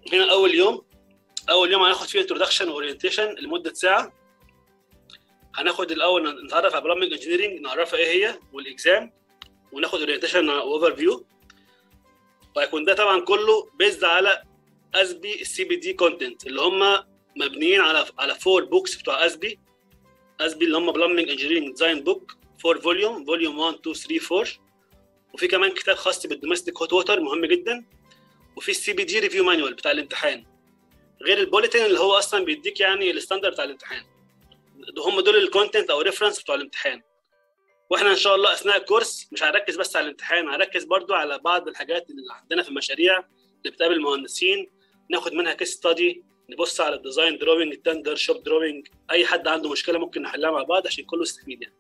هنا اول يوم اول يوم هناخد فيه انتروداكشن واورينتيشن لمده ساعه هناخد الاول نتعرف على برامج انجينيرنج نعرفها ايه هي والاكزام وناخد اورينتيشن اوفر فيو وهيكون ده طبعا كله بيزد على اسبي السي بي دي كونتنت اللي هم مبنيين على على فور بوكس بتوع اسبي اسبي اللي هم بلمنج انجينيرنج ديزاين بوك فور فوليوم فوليوم 1 2 3 4 وفي كمان كتاب خاص بالدوميستيك هوت ووتر مهم جدا وفي السي بي دي ريفيو مانوال بتاع الامتحان غير البوليتين اللي هو اصلا بيديك يعني الستاندرد بتاع الامتحان هم دول الكونتنت او ريفرنس بتوع الامتحان واحنا ان شاء الله اثناء الكورس مش هنركز بس على الامتحان هنركز برضو على بعض الحاجات اللي عندنا في المشاريع اللي بتقابل المهندسين ناخد منها كيس ستادي نبص على الديزاين دروينج التندر شوب دروينج اي حد عنده مشكله ممكن نحلها مع بعض عشان كله يستفيد يعني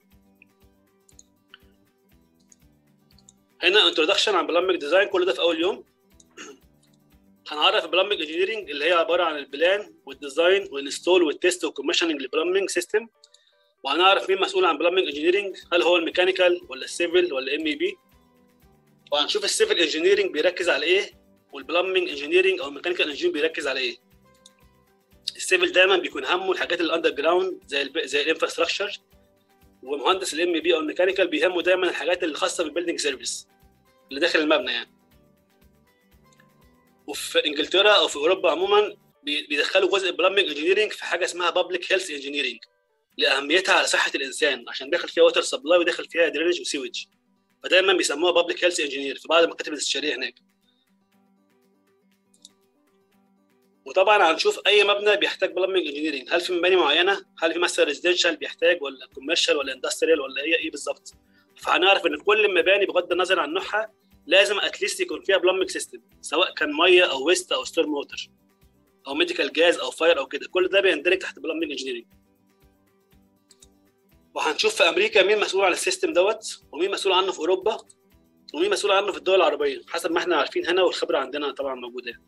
هنا انتروداكشن عن برامج ديزاين كل ده في اول يوم هنعرف البلامنج انجينيرنج اللي هي عباره عن البلان والديزاين والانستول والتيست والكوميشننج للبلامنج سيستم وهنعرف مين مسؤول عن بلامنج انجينيرنج هل هو الميكانيكال ولا السيفل ولا ام اي بي وهنشوف السيفل انجينيرنج بيركز على ايه والبلامنج انجينيرنج او الميكانيكال انجينيرنج بيركز على ايه السيفل دايما بيكون همه الحاجات الاندر جراوند زي ال زي الانفراستراكشر ومهندس الام بي او الميكانيكال بيهمه دايما الحاجات اللي خاصه بالبيلدنج سيرفيس اللي داخل المبنى يعني وفي انجلترا او في اوروبا عموما بيدخلوا جزء بلامنج انجينيرنج في حاجه اسمها بابليك هيلث انجينيرنج لاهميتها على صحه الانسان عشان داخل فيها ووتر سبلاي وداخل فيها درينج وسيوج فدايما بيسموها بابليك هيلث انجينير في بعض المكاتب الاستشاريه هناك وطبعا هنشوف اي مبنى بيحتاج بلامنج انجينيرنج هل في مباني معينه هل في مثلا ريزيدنشال بيحتاج ولا كوميرشال ولا اندستريال ولا ايه ايه بالظبط فهنعرف ان كل المباني بغض النظر عن نوعها لازم اتليست يكون فيها بلامنج سيستم سواء كان ميه او ويست او ستورم ووتر او ميديكال جاز او فاير او كده كل ده بيندرج تحت بلامنج انجينيرنج وهنشوف في امريكا مين مسؤول عن السيستم دوت ومين مسؤول عنه في اوروبا ومين مسؤول عنه في الدول العربيه حسب ما احنا عارفين هنا والخبره عندنا طبعا موجوده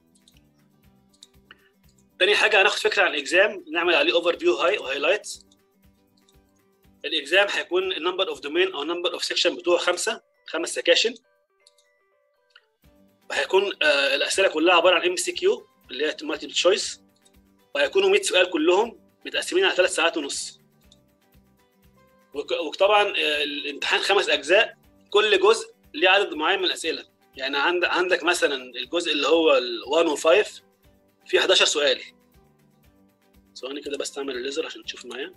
تاني حاجه هناخد فكره عن الاكزام نعمل عليه اوفر فيو هاي وهايلايتس الاكزام هيكون النمبر اوف دومين او نمبر اوف سيكشن بتوعه خمسه خمس سكاشن وهيكون آه الاسئله كلها عباره عن ام سي كيو اللي هي مالتيبل تشويس وهيكونوا 100 سؤال كلهم متقسمين على ثلاث ساعات ونص وطبعا آه الامتحان خمس اجزاء كل جزء ليه عدد معين من الاسئله يعني عند عندك مثلا الجزء اللي هو ال 1 و 5 فيه 11 سؤال ثواني كده بس تعمل الليزر عشان تشوف معايا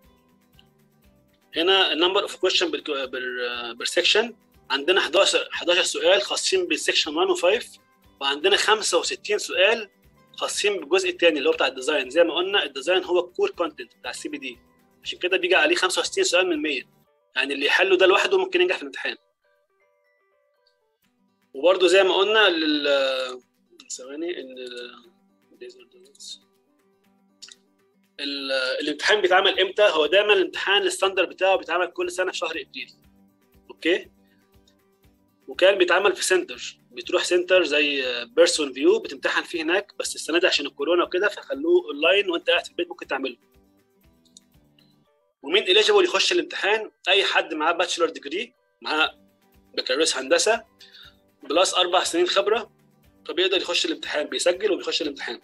هنا النمبر اوف كويشن بير سيكشن عندنا 11 11 سؤال خاصين بالسكشن 1 و5 وعندنا 65 سؤال خاصين بالجزء الثاني اللي هو بتاع الديزاين زي ما قلنا الديزاين هو الكور كونتنت بتاع السي بي دي عشان كده بيجي عليه 65 سؤال من 100 يعني اللي يحله ده لوحده ممكن ينجح في الامتحان وبرده زي ما قلنا لل ثواني ان الامتحان بيتعمل امتى؟ هو دايما الامتحان الستاندر بتاعه بيتعمل كل سنه في شهر ابريل. اوكي؟ وكان بيتعمل في سنتر بتروح سنتر زي بيرسون فيو بتمتحن فيه هناك بس السنه دي عشان الكورونا وكده فخلوه اونلاين وانت قاعد في البيت ممكن تعمله. ومين اليجيبل يخش الامتحان؟ اي حد معاه باتشلر ديجري معاه بكالوريوس هندسه بلس اربع سنين خبره فبيقدر يخش الامتحان بيسجل وبيخش الامتحان.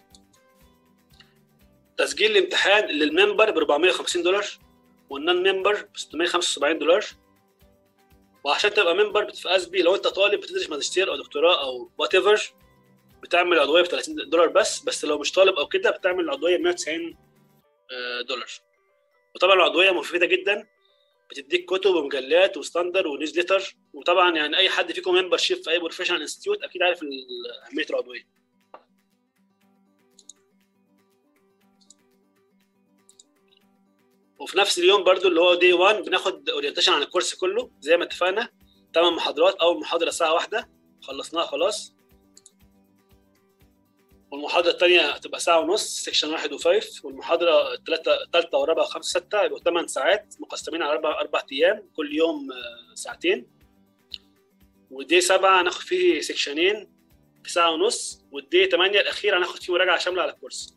تسجيل الامتحان للممبر ب 450 دولار والنون ممبر ب 675 دولار وعشان تبقى ممبر في اسبي لو انت طالب بتدرس ماجستير او دكتوراه او وات ايفر بتعمل عضويه ب 30 دولار بس بس لو مش طالب او كده بتعمل العضويه ب 190 دولار وطبعا العضويه مفيده جدا بتديك كتب ومجلات وستاندر ونيوزليتر وطبعا يعني اي حد فيكم ممبر شيب في اي بروفيشنال انستيتيوت اكيد عارف اهميه العضويه وفي نفس اليوم برضو اللي هو دي 1 بناخد اورينتيشن عن الكورس كله زي ما اتفقنا ثمان محاضرات اول محاضره ساعه واحده خلصناها خلاص والمحاضره الثانيه هتبقى ساعه ونص سيكشن واحد وفايف والمحاضره الثالثه الثالثه والرابعه وخمسه سته يبقوا ثمان ساعات مقسمين على اربع اربع ايام كل يوم ساعتين ودي سبعه هناخد فيه سيكشنين في ساعه ونص والدي 8 الاخير هناخد فيه مراجعه شامله على الكورس